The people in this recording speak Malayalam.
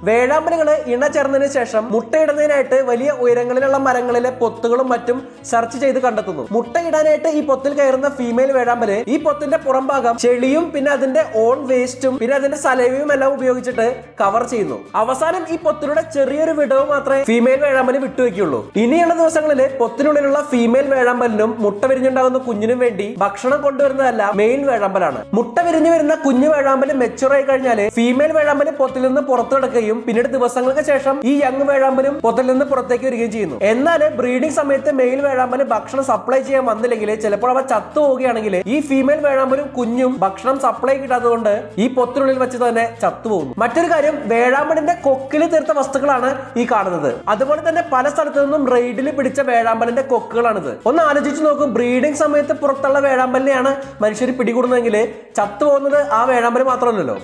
വേഴാമ്പലുകള് ഇണ ചേർന്നതിന് ശേഷം മുട്ടയിടുന്നതിനായിട്ട് വലിയ ഉയരങ്ങളിലുള്ള മരങ്ങളിലെ പൊത്തുകളും മറ്റും സെർച്ച് ചെയ്ത് കണ്ടെത്തുന്നു മുട്ടയിടാനായിട്ട് ഈ പൊത്തിൽ കയറുന്ന ഫീമെയിൽ വേഴാമ്പല് ഈ പൊത്തിന്റെ പുറം ഭാഗം ചെളിയും പിന്നെ അതിന്റെ ഓൺ വേസ്റ്റും പിന്നെ അതിന്റെ സലവയും എല്ലാം ഉപയോഗിച്ചിട്ട് കവർ ചെയ്യുന്നു അവസാനം ഈ പൊത്തിലൂടെ ചെറിയൊരു വിടവ് മാത്രമേ ഫീമെയിൽ വേഴാമ്പല് വിട്ടുവെക്കുള്ളൂ ഇനിയുള്ള ദിവസങ്ങളിൽ പൊത്തിനുള്ളിലുള്ള ഫീമെയിൽ വേഴാമ്പലിനും മുട്ട വിരിഞ്ഞുണ്ടാകുന്ന കുഞ്ഞിനും വേണ്ടി ഭക്ഷണം കൊണ്ടുവരുന്നതല്ല മെയിൽ വേഴാമ്പലാണ് മുട്ട വിരിഞ്ഞു വരുന്ന കുഞ്ഞു വേഴാമ്പല് മെച്ചുർ ആയി കഴിഞ്ഞാൽ ഫീമെയിൽ വേഴാമ്പല് പൊത്തിൽ നിന്ന് പുറത്തു കിടക്കുകയും പിന്നീട് ദിവസങ്ങൾക്ക് ശേഷം ഈ യങ് വേഴാമ്പലും പൊത്തിൽ നിന്ന് പുറത്തേക്ക് വരികയും ചെയ്യുന്നു എന്നാൽ ബ്രീഡിംഗ് സമയത്ത് മെയിൽ വേഴാമ്പല് ഭക്ഷണം സപ്ലൈ ചെയ്യാൻ വന്നില്ലെങ്കിൽ ചിലപ്പോൾ അവ ചത്തു പോവുകയാണെങ്കിൽ ഈ ഫീമെയിൽ വേഴാമ്പലും കുഞ്ഞും ഭക്ഷണം സപ്ലൈ കിട്ടാത്തതുകൊണ്ട് ഈ പൊത്തിനുള്ളിൽ വെച്ച് തന്നെ ചത്തുപോകുന്നു മറ്റൊരു കാര്യം വേഴാമ്പലിന്റെ കൊക്കിൽ തീർത്ത വസ്തുക്കളാണ് ഈ കാണുന്നത് അതുപോലെ തന്നെ പല സ്ഥലത്തു നിന്നും റെയ്ഡിൽ പിടിച്ച വേഴാമ്പലിന്റെ കൊക്കുകളാണിത് ഒന്ന് ആലോചിച്ച് നോക്കും ബ്രീഡിംഗ് സമയത്ത് പുറത്തുള്ള വേഴാമ്പലിനെയാണ് മനുഷ്യർ പിടികൂടുന്നതെങ്കിൽ ചത്തുപോകുന്നത് ആ വേഴാമ്പൽ മാത്രമല്ലല്ലോ